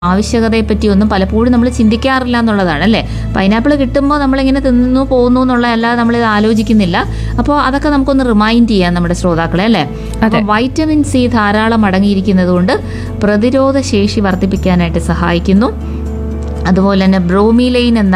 ആവശ്യകതയെപ്പറ്റി ഒന്നും പലപ്പോഴും നമ്മൾ ചിന്തിക്കാറില്ല എന്നുള്ളതാണ് അല്ലേ പൈനാപ്പിൾ കിട്ടുമ്പോൾ നമ്മളിങ്ങനെ തിന്നു പോകുന്നു എന്നുള്ള അല്ലാതെ നമ്മളിത് ആലോചിക്കുന്നില്ല അപ്പോൾ അതൊക്കെ നമുക്കൊന്ന് റിമൈൻഡ് ചെയ്യാം നമ്മുടെ ശ്രോതാക്കളെ അല്ലേ അപ്പോൾ വൈറ്റമിൻ സി ധാരാളം അടങ്ങിയിരിക്കുന്നത് കൊണ്ട് പ്രതിരോധ ശേഷി വർദ്ധിപ്പിക്കാനായിട്ട് സഹായിക്കുന്നു അതുപോലെ തന്നെ ബ്രോമിലൈൻ എന്ന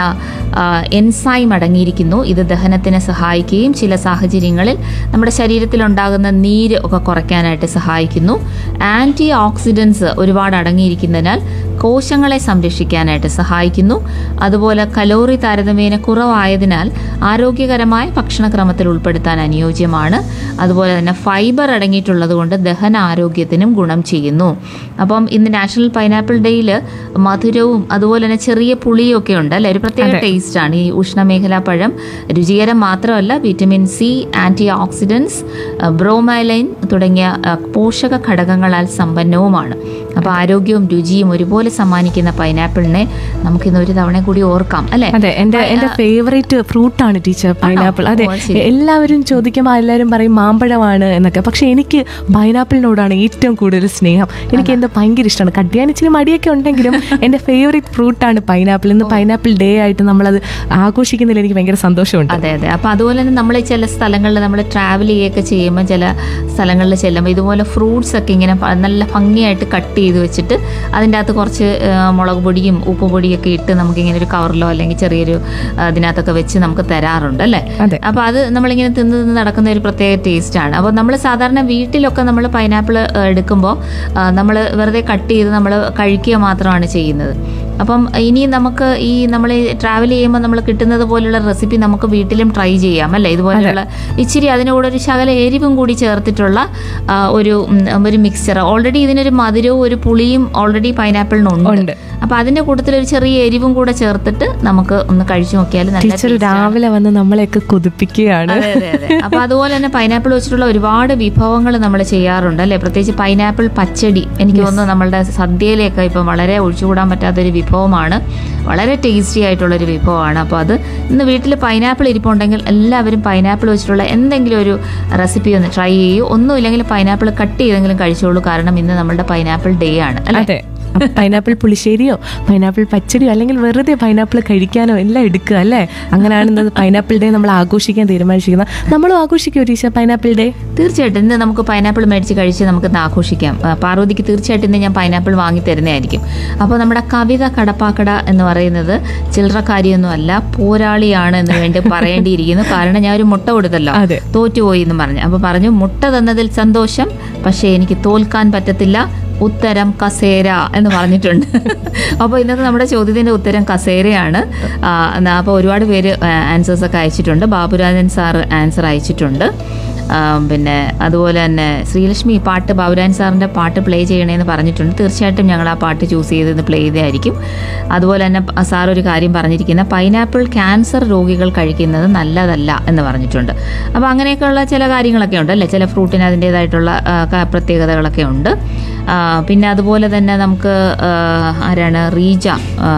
എൻസൈം അടങ്ങിയിരിക്കുന്നു ഇത് ദഹനത്തിന് സഹായിക്കുകയും ചില സാഹചര്യങ്ങളിൽ നമ്മുടെ ശരീരത്തിലുണ്ടാകുന്ന നീര് ഒക്കെ കുറയ്ക്കാനായിട്ട് സഹായിക്കുന്നു ആൻറ്റി ഓക്സിഡൻസ് ഒരുപാട് അടങ്ങിയിരിക്കുന്നതിനാൽ കോശങ്ങളെ സംരക്ഷിക്കാനായിട്ട് സഹായിക്കുന്നു അതുപോലെ കലോറി താരതമ്യേന കുറവായതിനാൽ ആരോഗ്യകരമായ ഭക്ഷണക്രമത്തിൽ ഉൾപ്പെടുത്താൻ അനുയോജ്യമാണ് അതുപോലെ തന്നെ ഫൈബർ അടങ്ങിയിട്ടുള്ളത് കൊണ്ട് ദഹന ആരോഗ്യത്തിനും ഗുണം ചെയ്യുന്നു അപ്പം ഇന്ന് നാഷണൽ പൈനാപ്പിൾ ഡേയിൽ മധുരവും അതുപോലെ തന്നെ ചെറിയ പുളിയും ഒക്കെ ഉണ്ട് അല്ലെ ഒരു പ്രത്യേക ടേസ്റ്റ് ആണ് ഈ ഉഷ്ണമേഖലാ പഴം രുചികരം മാത്രമല്ല vitamin C antioxidants bromelain തുടങ്ങിയ അഹ്, പോഷക ഘടകങ്ങളാൽ സമ്പന്നവുമാണ് അപ്പോൾ ആരോഗ്യവും രുചിയും ഒരുപോലെ സമ്മാനിക്കുന്ന പൈനാപ്പിളിനെ നമുക്കിന്ന് ഒരു തവണ കൂടി ഓർക്കാം അല്ലെ അതെ എന്റെ എന്റെ ഫേവറേറ്റ് ഫ്രൂട്ട് ആണ് ടീച്ചർ പൈനാപ്പിൾ അതെ ഓ, ശരി. എല്ലാവരും ചോദിക്കുമ്പോൾ എല്ലാവരും പറയും മാമ്പഴമാണ് എന്നൊക്കെ പക്ഷെ എനിക്ക് പൈനാപ്പിളിനോടാണ് ഏറ്റവും കൂടുതൽ സ്നേഹം എനിക്ക് എന്തോ ഭയങ്കര ഇഷ്ടമാണ് കട്ടിയാൻ ഇച്ചിരി മടിയൊക്കെ ഉണ്ടെങ്കിലും എന്റെ ഫേവറേറ്റ് ഫ്രൂട്ടാണ് പൈനാപ്പിൾ ഇന്ന് പൈനാപ്പിൾ ഡേ ആയിട്ട് നമ്മളത് ആഘോഷിക്കുന്നതിൽ എനിക്ക് ഭയങ്കര സന്തോഷമുണ്ട് അതെ അതെ അപ്പോൾ അതുപോലെ തന്നെ നമ്മൾ ചില സ്ഥലങ്ങളിൽ നമ്മൾ ട്രാവൽ ചെയ്യുകയൊക്കെ ചെയ്യുമ്പോൾ ചില സ്ഥലങ്ങളിൽ ചെല്ലുമ്പോൾ ഇതുപോലെ ഫ്രൂട്ട്സ് ഒക്കെ ഇങ്ങനെ പ- നല്ല ഭംഗിയായിട്ട് കട്ട് ചെയ്ത് വെച്ചിട്ട് അതിൻ്റെ അകത്ത് കുറച്ച് ആ, മുളക് പൊടിയും ഉപ്പ് പൊടിയൊക്കെ ഇട്ട് നമുക്കിങ്ങനെ ഒരു കവറിലോ അല്ലെങ്കിൽ ചെറിയൊരു ആ, ഇതിനകത്തൊക്കെ വെച്ച് നമുക്ക് തരാറുണ്ട് അല്ലേ അതെ. അപ്പോൾ അത് നമ്മളിങ്ങനെ തിന്ന് തിന്ന് നടക്കുന്ന ഒരു പ്രത്യേക ടേസ്റ്റാണ് അപ്പോൾ നമ്മൾ സാധാരണ വീട്ടിലൊക്കെ നമ്മൾ പൈനാപ്പിൾ എടുക്കുമ്പോൾ നമ്മൾ വെറുതെ കട്ട് ചെയ്ത് നമ്മൾ കഴിക്കുക മാത്രമാണ് ചെയ്യുന്നത് അപ്പം ഇനി നമുക്ക് ഈ നമ്മൾ ട്രാവൽ ചെയ്യുമ്പോൾ നമ്മൾ കിട്ടുന്നത് പോലുള്ള റെസിപ്പി നമുക്ക് വീട്ടിലും ട്രൈ ചെയ്യാം അല്ലേ ഇതുപോലെയുള്ള ഇച്ചിരി അതിനോട് ഒരു ശകല എരിവും കൂടി ചേർത്തിട്ടുള്ള ആ, ഒരു ഉം, ഒരു മിക്സ്ചർ ഓൾറെഡി ഇതിനൊരു മധുരവും ഒരു പുളിയും ഓൾറെഡി പൈനാപ്പിളിനുണ്ട് ഉണ്ട്. അപ്പോൾ അതിൻ്റെ കൂട്ടത്തിൽ ഒരു ചെറിയ എരിവും കൂടെ ചേർത്തിട്ട് നമുക്ക് ഒന്ന് കഴിച്ചു നോക്കിയാൽ നല്ല ടീച്ചർ taste ആണ്. രാവിലെ വന്ന് നമ്മളെയൊക്കെ കൊതിപ്പിക്കുകയാണ് അതെ അതെ അതെ അപ്പൊ അതുപോലെ തന്നെ പൈനാപ്പിൾ വെച്ചിട്ടുള്ള ഒരുപാട് വിഭവങ്ങൾ നമ്മൾ ചെയ്യാറുണ്ട് അല്ലെ പ്രത്യേകിച്ച് പൈനാപ്പിൾ പച്ചടി എനിക്ക് തോന്നുന്നു നമ്മളുടെ സദ്യയിലേക്ക് ഇപ്പം വളരെ ഒഴിച്ചുകൂടാൻ പറ്റാത്തൊരു വിഭവമാണ് വളരെ ടേസ്റ്റി ആയിട്ടുള്ള ഒരു വിഭവമാണ് അപ്പോൾ അത് ഇന്ന് വീട്ടിൽ പൈനാപ്പിൾ ഇരിപ്പുണ്ടെങ്കിൽ എല്ലാവരും പൈനാപ്പിൾ വെച്ചിട്ടുള്ള എന്തെങ്കിലും ഒരു റെസിപ്പി ഒന്ന് ട്രൈ ചെയ്യൂ ഒന്നുമില്ലെങ്കിൽ പൈനാപ്പിൾ കട്ട് ചെയ്തെങ്കിലും കഴിച്ചോളൂ കാരണം ഇന്ന് നമ്മളുടെ പൈനാപ്പിൾ ഡേ ആണ് അല്ലെ അതെ പൈനാപ്പിൾ പുളിശ്ശേരിയോ പൈനാപ്പിൾ പച്ചടിയോ അല്ലെങ്കിൽ വെറുതെ പൈനാപ്പിൾ കഴിക്കാനോ എല്ലാം എടുക്കുക അല്ലേ അങ്ങനെയാണ് ഇന്ന് പൈനാപ്പിൾ ഡേ നമ്മൾ ആഘോഷിക്കാൻ തീരുമാനിച്ചിരിക്കുന്നത് നമ്മളും ആഘോഷിക്കുമോ ടീച്ചർ പൈനാപ്പിൾ ഡേ തീർച്ചയായിട്ടും ഇന്ന് നമുക്ക് പൈനാപ്പിൾ മേടിച്ച് കഴിച്ച് നമുക്ക് ഇന്ന് ആഘോഷിക്കാം ആ, പാർവതിക്ക് തീർച്ചയായിട്ടും ഇന്ന് ഞാൻ പൈനാപ്പിൾ വാങ്ങി തരുന്നതായിരിക്കും അപ്പോൾ നമ്മുടെ കവിത കടപ്പാക്കട എന്ന് പറയുന്നത് ചില്ലറക്കാരിയൊന്നും അല്ല പോരാളിയാണ് എന്ന് വേണ്ടി പറയേണ്ടിയിരിക്കുന്നു കാരണം ഞാൻ ഒരു മുട്ട കൊടുത്തല്ലോ അതെ. തോറ്റുപോയി എന്ന് പറഞ്ഞു അപ്പോൾ പറഞ്ഞു മുട്ട തന്നതിൽ സന്തോഷം പക്ഷേ എനിക്ക് തോൽക്കാൻ പറ്റത്തില്ല ഉത്തരം കസേര എന്ന് പറഞ്ഞിട്ടുണ്ട് അപ്പോൾ ഇന്നത്തെ നമ്മുടെ ചോദ്യത്തിന്റെ ഉത്തരം കസേരയാണ് അപ്പോൾ ഒരുപാട് പേര് ആൻസേഴ്സ് ഒക്കെ അയച്ചിട്ടുണ്ട് ബാബുരാജൻ സാർ ആൻസർ അയച്ചിട്ടുണ്ട് ആ, പിന്നെ അതുപോലെ തന്നെ ശ്രീലക്ഷ്മി ഈ പാട്ട് ബാബുരാൻ സാറിൻ്റെ പാട്ട് പ്ലേ ചെയ്യണേന്ന് പറഞ്ഞിട്ടുണ്ട് തീർച്ചയായിട്ടും ഞങ്ങൾ ആ പാട്ട് ചൂസ് ചെയ്ത് പ്ലേ ചെയ്തായിരിക്കും അതുപോലെ തന്നെ പ- സാർ ഒരു കാര്യം പറഞ്ഞിരിക്കുന്ന പൈനാപ്പിൾ ക്യാൻസർ രോഗികൾ കഴിക്കുന്നത് നല്ലതല്ല എന്ന് പറഞ്ഞിട്ടുണ്ട് അപ്പോൾ അങ്ങനെയൊക്കെയുള്ള ചില കാര്യങ്ങളൊക്കെ ഉണ്ട് അല്ലേ ചില ഫ്രൂട്ടിന് അതിൻ്റേതായിട്ടുള്ള ആ, ക- പ്രത്യേകതകളൊക്കെ ഉണ്ട് ആ, പിന്നെ അതുപോലെ തന്നെ നമുക്ക് ആ, ആരാണ് റീജ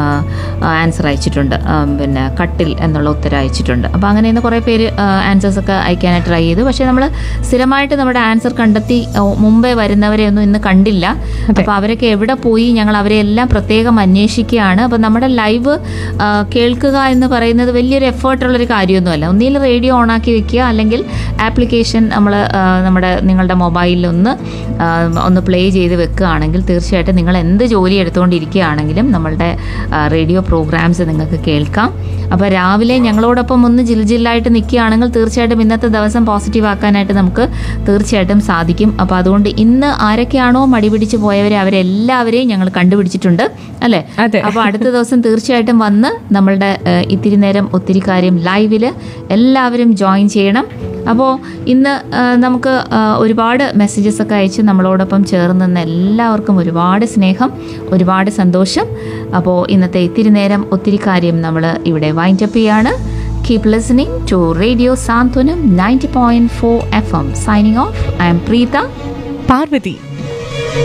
ആൻസർ അയച്ചിട്ടുണ്ട് ആ, പിന്നെ കട്ടിൽ എന്നുള്ള ഉത്തരം അയച്ചിട്ടുണ്ട് അപ്പോൾ അങ്ങനെ ഇന്ന് കുറേ പേര് ആൻസേഴ്സ് ഒക്കെ അയക്കാനായിട്ട് ട്രൈ ചെയ്തു പക്ഷേ നമ്മൾ സ്ഥിരമായിട്ട് നമ്മുടെ ആൻസർ കണ്ടെത്തി ഓ, മുമ്പേ വരുന്നവരെ ഒന്നും ഇന്ന് കണ്ടില്ല അപ്പോൾ അവരൊക്കെ എവിടെ പോയി ഞങ്ങൾ അവരെ എല്ലാം പ്രത്യേകം അന്വേഷിക്കുകയാണ് അപ്പോൾ നമ്മുടെ ലൈവ് കേൾക്കുക എന്ന് പറയുന്നത് വലിയൊരു എഫേർട്ടുള്ളൊരു കാര്യമൊന്നുമല്ല ഒന്നിൽ റേഡിയോ ഓണാക്കി വെക്കുക അല്ലെങ്കിൽ ആപ്ലിക്കേഷൻ നമ്മൾ നമ്മുടെ നിങ്ങളുടെ മൊബൈലിൽ ഒന്ന് ആ, ഒന്ന് പ്ലേ ചെയ്ത് വെക്കുകയാണെങ്കിൽ തീർച്ചയായിട്ടും നിങ്ങൾ എന്ത് ജോലി എടുത്തുകൊണ്ടിരിക്കുകയാണെങ്കിലും നമ്മളുടെ റേഡിയോ പ്രോഗ്രാംസ് നിങ്ങൾക്ക് കേൾക്കാം അപ്പോൾ രാവിലെ ഞങ്ങളോടൊപ്പം ഒന്ന് ജിൽ ജില്ലായിട്ട് നിൽക്കുകയാണെങ്കിൽ തീർച്ചയായിട്ടും ഇന്നത്തെ ദിവസം പോസിറ്റീവ് ആക്കാനായിട്ട് നമുക്ക് തീർച്ചയായിട്ടും സാധിക്കും അപ്പോൾ അതുകൊണ്ട് ഇന്ന് ആരൊക്കെയാണോ മടി പിടിച്ച് പോയവരെ അവരെല്ലാവരെയും ഞങ്ങൾ കണ്ടുപിടിച്ചിട്ടുണ്ട് അല്ലേ അതെ. അപ്പോൾ അടുത്ത ദിവസം തീർച്ചയായിട്ടും വന്ന് നമ്മളുടെ ഏഹ്, ഇത്തിരി നേരം ഒത്തിരി കാര്യം ലൈവിൽ എല്ലാവരും ജോയിൻ ചെയ്യണം അപ്പോൾ ഇന്ന് ആ, നമുക്ക് ആ, ഒരുപാട് മെസ്സേജസ് ഒക്കെ അയച്ച് നമ്മളോടൊപ്പം ചേർന്ന് നിന്ന് എല്ലാവർക്കും ഒരുപാട് സ്നേഹം ഒരുപാട് സന്തോഷം അപ്പോൾ ഇന്നത്തെ ഇത്തിരി നേരം ഒത്തിരി കാര്യം നമ്മൾ ഇവിടെ വൈൻഡപ്പ് ചെയ്യാണ് keep listening to radio Santhwanam ninety point four F M signing off I'm Preetha Parvathi